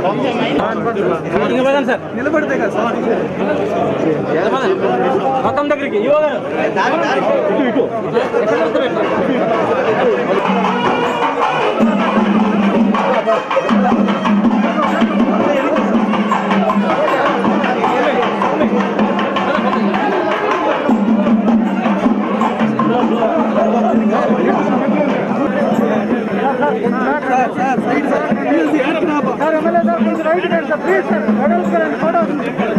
నిలబడితే కదా సార్ మొత్తం దగ్గరికి యువ గారు ఇటు ఇటు సార్ ఎమ్మెల్యే సార్ కొంచెం రైట్ రండి సార్ ప్లీజ్ సార్ ఫోటోస్ కరండి ఫోటోస్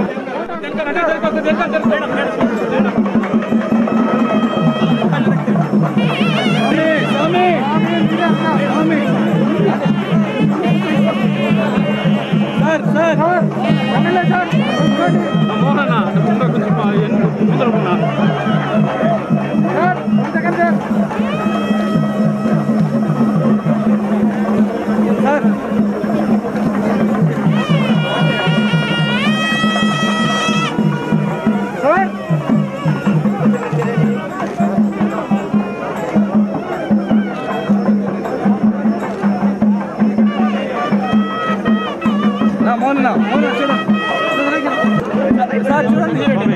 స్వామి స్వామి sir sir MLA sir sir one second sir sir sir నా మోన మోన చూడండి సార్ చూడండి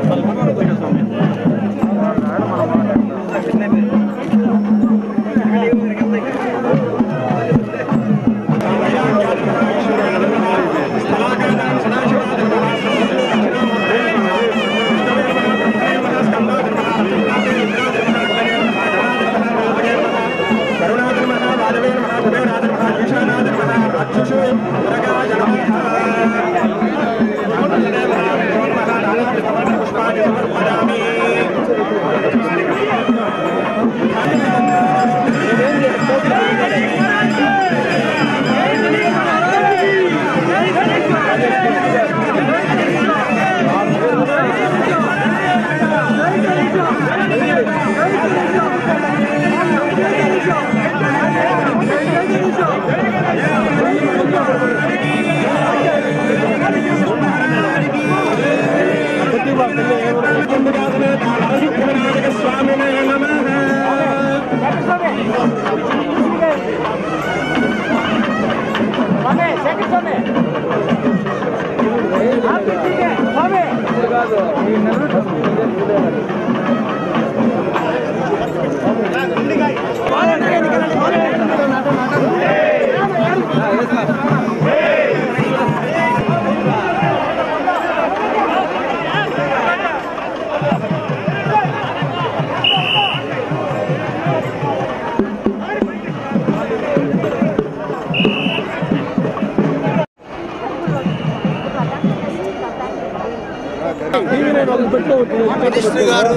మినిస్టర్ గారు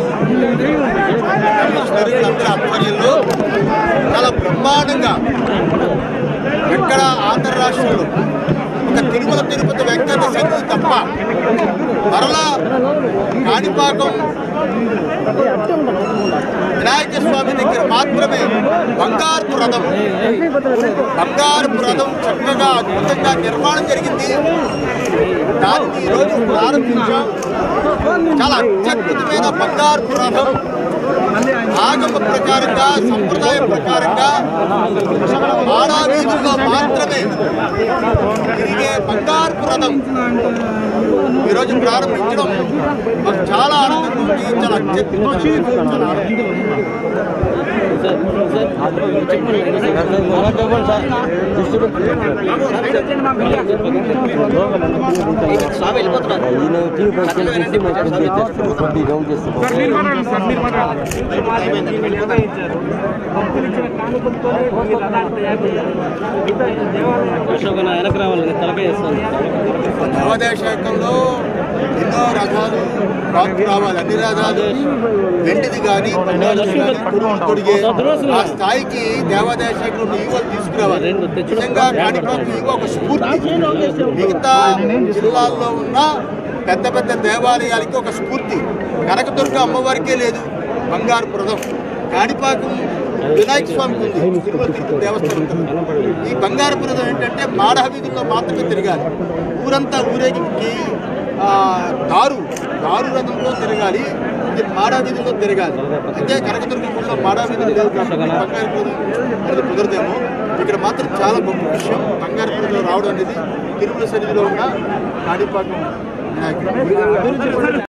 మినిస్టర్ అందరి ఆధ్వర్యంలో చాలా బ్రహ్మాండంగా ఎక్కడ ఆంధ్ర రాష్ట్రంలో ఒక తిరుమల తిరుపతి వెంకట సన్నిధి తప్ప మరలా కాణిపాకం వినాయక స్వామి దగ్గర మాత్రమే బంగారు రథం బంగారు రథం చక్కగా అద్భుతంగా నిర్మాణం జరిగింది దాన్ని ఈరోజు ప్రారంభించాం చాలా అత్యద్భుతమైన బంగారు రథం ఆగమ ప్రకారంగా సంప్రదాయ ప్రకారంగా ఆడావీధుల్లో మాత్రమే తిరిగే బంగారు రథం ఈరోజు ప్రారంభించడం మాకు చాలా ఆనందంగా ఉంది చాలా అత్యద్భుతంగా ఉంది, చాలా ఆనందంగా ఉంది. వెనక రావాలి తలకాయ వేస్తాను దేవాదాయశాఖంలో ఎన్నో రథాలు మార్పు రావాలి అన్ని రథాలు వెండిది కానీ బంగారు కానీ కొడుకు తొడిగే ఆ స్థాయికి దేవాదాయ శాఖలో ఈగోలు తీసుకురావాలి నిజంగా కాణిపాకు ఈగో ఒక స్ఫూర్తి మిగతా జిల్లాల్లో ఉన్న పెద్ద పెద్ద దేవాలయాలకి ఒక స్ఫూర్తి కనకదుర్గ అమ్మవారికే లేదు బంగారు ప్రదం కాణిపాకం వినాయక స్వామికి ఉంది తిరుమల తిరుపతి దేవస్థానం ఉంది. ఈ బంగారు ప్రదం ఏంటంటే మాడహ వీధుల్లో మాత్రమే తిరగాలి ఊరంతా ఊరేగింపుకి ఆ, దారు దారు రథంలో తిరగాలి ఇది మాడా వీధుల్లో తిరగాలి అయితే కనకదుర్గ గుడిలో మాడా వీధులు లేదు కాబట్టి బంగారు పూజ అనేది కుదరదేమో ఇక్కడ మాత్రం చాలా గొప్ప విషయం బంగారు పూజలో రావడం అనేది తిరుమల సన్నిధిలో ఉన్న కాణిపాకం వినాయకుడు